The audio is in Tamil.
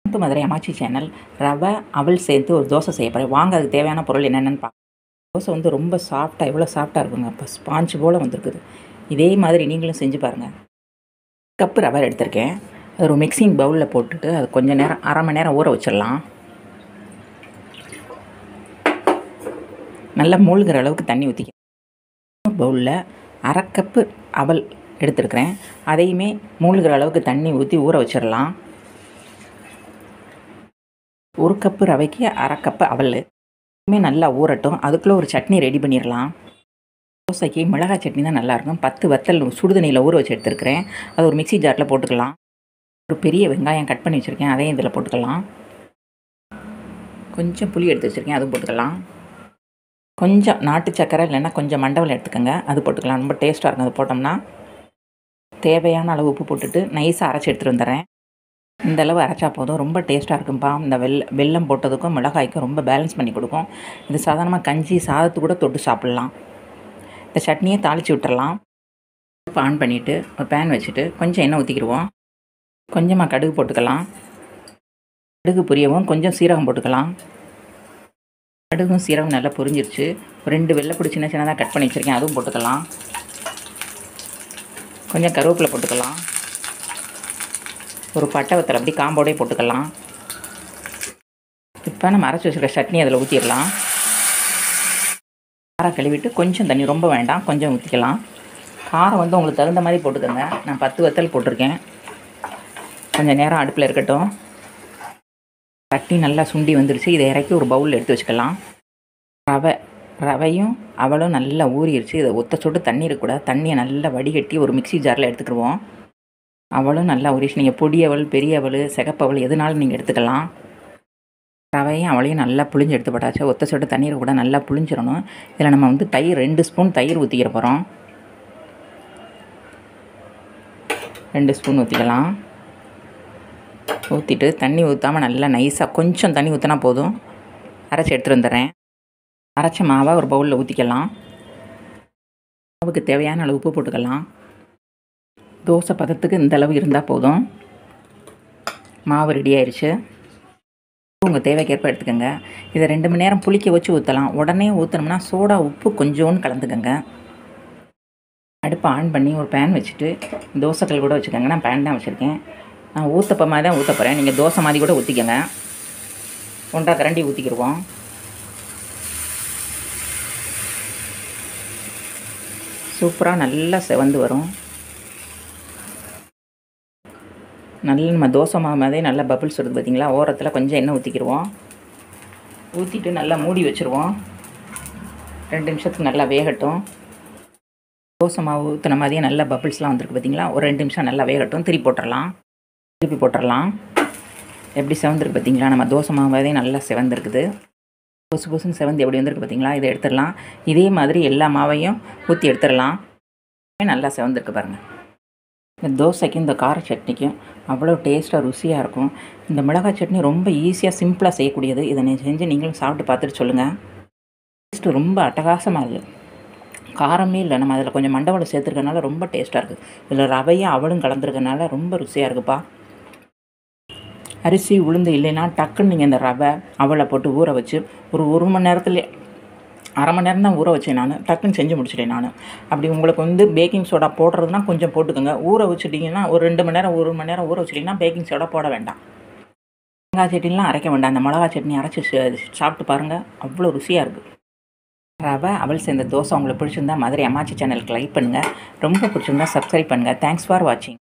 டு மதுரை அம்மாச்சி சேனல் ரவை அவல் சேர்த்து ஒரு தோசை செய்ய போகிறேன் வாங்க அதுக்கு தேவையான பொருள் என்னென்னு பார்க்க தோசை வந்து ரொம்ப சாஃப்டாக எவ்வளோ சாஃப்டாக இருக்குங்க இப்போ ஸ்பாஞ்ச் போல் வந்திருக்குது இதே மாதிரி நீங்களும் செஞ்சு பாருங்கள் கப்பு ரவை எடுத்திருக்கேன் அது ஒரு மிக்சிங் பவுலில் போட்டுட்டு அது கொஞ்சம் நேரம் அரை மணி நேரம் ஊற வச்சிடலாம் நல்லா மூழ்கிற அளவுக்கு தண்ணி ஊற்றிக்க பவுலில் அரை கப்பு அவல் எடுத்துருக்கிறேன் அதையுமே மூழ்கிற அளவுக்கு தண்ணி ஊற்றி ஊற வச்சிடலாம் ஒரு கப்பு ரவைக்கு அரை கப்பு அவல் இதுவுமே நல்லா ஊறட்டும் அதுக்குள்ளே ஒரு சட்னி ரெடி பண்ணிடலாம் தோசைக்கு மிளகாய் சட்னி தான் நல்லாயிருக்கும் பத்து வத்தல் சுடுதண்ணியில் ஊற வச்சு எடுத்துருக்கிறேன் அது ஒரு மிக்சி ஜாரில் போட்டுக்கலாம் ஒரு பெரிய வெங்காயம் கட் பண்ணி வச்சுருக்கேன் அதையும் இதில் போட்டுக்கலாம் கொஞ்சம் புளி எடுத்து வச்சுருக்கேன் அதுவும் போட்டுக்கலாம் கொஞ்சம் நாட்டு சக்கரை இல்லைன்னா கொஞ்சம் மண்டவல் எடுத்துக்கோங்க அது போட்டுக்கலாம் ரொம்ப டேஸ்ட்டாக இருக்கும் அது போட்டோம்னா தேவையான அளவு உப்பு போட்டுட்டு நைஸாக அரைச்சி எடுத்துகிட்டு வந்துடுறேன் இந்த அளவு அரைச்சா போதும் ரொம்ப டேஸ்ட்டாக இருக்கும்ப்பா இந்த வெள்ள வெல்லம் போட்டதுக்கும் மிளகாய்க்கும் ரொம்ப பேலன்ஸ் பண்ணி கொடுக்கும் இது சாதாரணமாக கஞ்சி சாதத்து கூட தொட்டு சாப்பிட்லாம் இந்த சட்னியை தாளித்து விட்டுறலாம் இப்போ ஆன் பண்ணிவிட்டு ஒரு பேன் வச்சுட்டு கொஞ்சம் எண்ணெய் ஊற்றிக்கிடுவோம் கொஞ்சமாக கடுகு போட்டுக்கலாம் கடுகு புரியவும் கொஞ்சம் சீரகம் போட்டுக்கலாம் கடுகும் சீரகம் நல்லா பொரிஞ்சிருச்சு ஒரு ரெண்டு வெள்ளைப்பொடி சின்ன சின்னதாக கட் பண்ணி வச்சுருக்கேன் அதுவும் போட்டுக்கலாம் கொஞ்சம் கருவேப்பிலை போட்டுக்கலாம் ஒரு பட்டை வத்தல் அப்படி காம்போடே போட்டுக்கலாம் இப்போ நம்ம அரைச்சி வச்சுருக்க சட்னி அதில் ஊற்றிடலாம் காரம் கழுவிட்டு கொஞ்சம் தண்ணி ரொம்ப வேண்டாம் கொஞ்சம் ஊற்றிக்கலாம் காரம் வந்து உங்களுக்கு தகுந்த மாதிரி போட்டுக்கோங்க நான் பத்து வத்தல் போட்டிருக்கேன் கொஞ்சம் நேரம் அடுப்பில் இருக்கட்டும் சட்னி நல்லா சுண்டி வந்துருச்சு இதை இறக்கி ஒரு பவுலில் எடுத்து வச்சுக்கலாம் ரவை ரவையும் அவளும் நல்லா ஊறிடுச்சு இதை ஒத்த சொட்டு தண்ணி இருக்கக்கூடாது தண்ணியை நல்லா வடிகட்டி ஒரு மிக்சி ஜாரில் எடுத்துக்கிடுவோம் அவளும் நல்லா ஊறிச்சு நீங்கள் பொடியவள் பெரியவள் சிகப்பவள் எதுனாலும் நீங்கள் எடுத்துக்கலாம் ரவையும் அவளையும் நல்லா புளிஞ்சு எடுத்து போட்டாச்சு ஒத்த சொட்டு தண்ணீரை கூட நல்லா புளிஞ்சிடணும் இதில் நம்ம வந்து தயிர் ரெண்டு ஸ்பூன் தயிர் ஊற்றிக்கிற போகிறோம் ரெண்டு ஸ்பூன் ஊற்றிக்கலாம் ஊற்றிட்டு தண்ணி ஊற்றாமல் நல்லா நைஸாக கொஞ்சம் தண்ணி ஊற்றினா போதும் அரைச்சி எடுத்துகிட்டு வந்துடுறேன் அரைச்ச மாவை ஒரு பவுலில் ஊற்றிக்கலாம் மாவுக்கு தேவையான அளவு உப்பு போட்டுக்கலாம் தோசை பதத்துக்கு இந்த அளவு இருந்தால் போதும் மாவு ரெடி ஆயிடுச்சு உங்கள் தேவைக்கேற்ப எடுத்துக்கோங்க இதை ரெண்டு மணி நேரம் புளிக்க வச்சு ஊற்றலாம் உடனே ஊற்றினோம்னா சோடா உப்பு கொஞ்சோன்னு கலந்துக்கோங்க அடுப்பை ஆன் பண்ணி ஒரு பேன் வச்சுட்டு தோசைக்கல் கூட வச்சுக்கோங்க நான் பேன் தான் வச்சுருக்கேன் நான் ஊற்றப்ப மாதிரி தான் ஊற்ற போகிறேன் நீங்கள் தோசை மாதிரி கூட ஊற்றிக்கோங்க ஒன்றா கரண்டி ஊற்றிக்கிடுவோம் சூப்பராக நல்லா செவந்து வரும் நல்ல நம்ம தோசை மாவு மாதிரி நல்லா பபிள்ஸ் வருது பார்த்திங்களா ஓரத்தில் கொஞ்சம் எண்ணெய் ஊற்றிக்கிடுவோம் ஊற்றிட்டு நல்லா மூடி வச்சுருவோம் ரெண்டு நிமிஷத்துக்கு நல்லா வேகட்டும் தோசை மாவு ஊற்றின மாதிரியே நல்லா பபிள்ஸ்லாம் வந்திருக்கு பார்த்திங்களா ஒரு ரெண்டு நிமிஷம் நல்லா வேகட்டும் திருப்பி போட்டுடலாம் திருப்பி போட்டுடலாம் எப்படி செவந்திருக்கு பார்த்தீங்களா நம்ம தோசை மாவே நல்லா செவந்திருக்குது பொசு பொசுன்னு செவந்து எப்படி வந்திருக்கு பார்த்தீங்களா இதை எடுத்துடலாம் இதே மாதிரி எல்லா மாவையும் ஊற்றி எடுத்துடலாம் நல்லா செவந்திருக்கு பாருங்கள் இந்த தோசைக்கும் இந்த கார சட்னிக்கும் அவ்வளோ டேஸ்ட்டாக ருசியாக இருக்கும் இந்த மிளகாய் சட்னி ரொம்ப ஈஸியாக சிம்பிளாக செய்யக்கூடியது இதை நீ செஞ்சு நீங்களும் சாப்பிட்டு பார்த்துட்டு சொல்லுங்கள் டேஸ்ட்டு ரொம்ப அட்டகாசமாக இருக்குது காரமே இல்லை நம்ம அதில் கொஞ்சம் மண்டவளை சேர்த்துருக்கனால ரொம்ப டேஸ்ட்டாக இருக்குது இதில் ரவையும் அவளும் கலந்துருக்கனால ரொம்ப ருசியாக இருக்குப்பா அரிசி உளுந்து இல்லைன்னா டக்குன்னு நீங்கள் இந்த ரவை அவளை போட்டு ஊற வச்சு ஒரு ஒரு மணி நேரத்தில் அரை மணி நேரம் தான் ஊற வச்சேன் நான் டக்குன்னு செஞ்சு முடிச்சிட்டேன் நான் அப்படி உங்களுக்கு வந்து பேக்கிங் சோடா போடுறதுனா கொஞ்சம் போட்டுக்கோங்க ஊற வச்சுட்டிங்கன்னா ஒரு ரெண்டு மணி நேரம் ஒரு மணி நேரம் ஊற வச்சிட்டிங்கன்னா பேக்கிங் சோடா போட வேண்டாம் மிளகா சட்னிலாம் அரைக்க வேண்டாம் அந்த மிளகா சட்னி அரைச்சி சாப்பிட்டு பாருங்கள் அவ்வளோ ருசியாக இருக்குது ரவை அவள் சேர்ந்த தோசை உங்களுக்கு பிடிச்சிருந்தா மதுரை அம்மாச்சி சேனலுக்கு லைக் பண்ணுங்கள் ரொம்ப பிடிச்சிருந்தா சப்ஸ்கிரைப் பண்ணுங்கள் தேங்க்ஸ் ஃபார் வாட்சிங்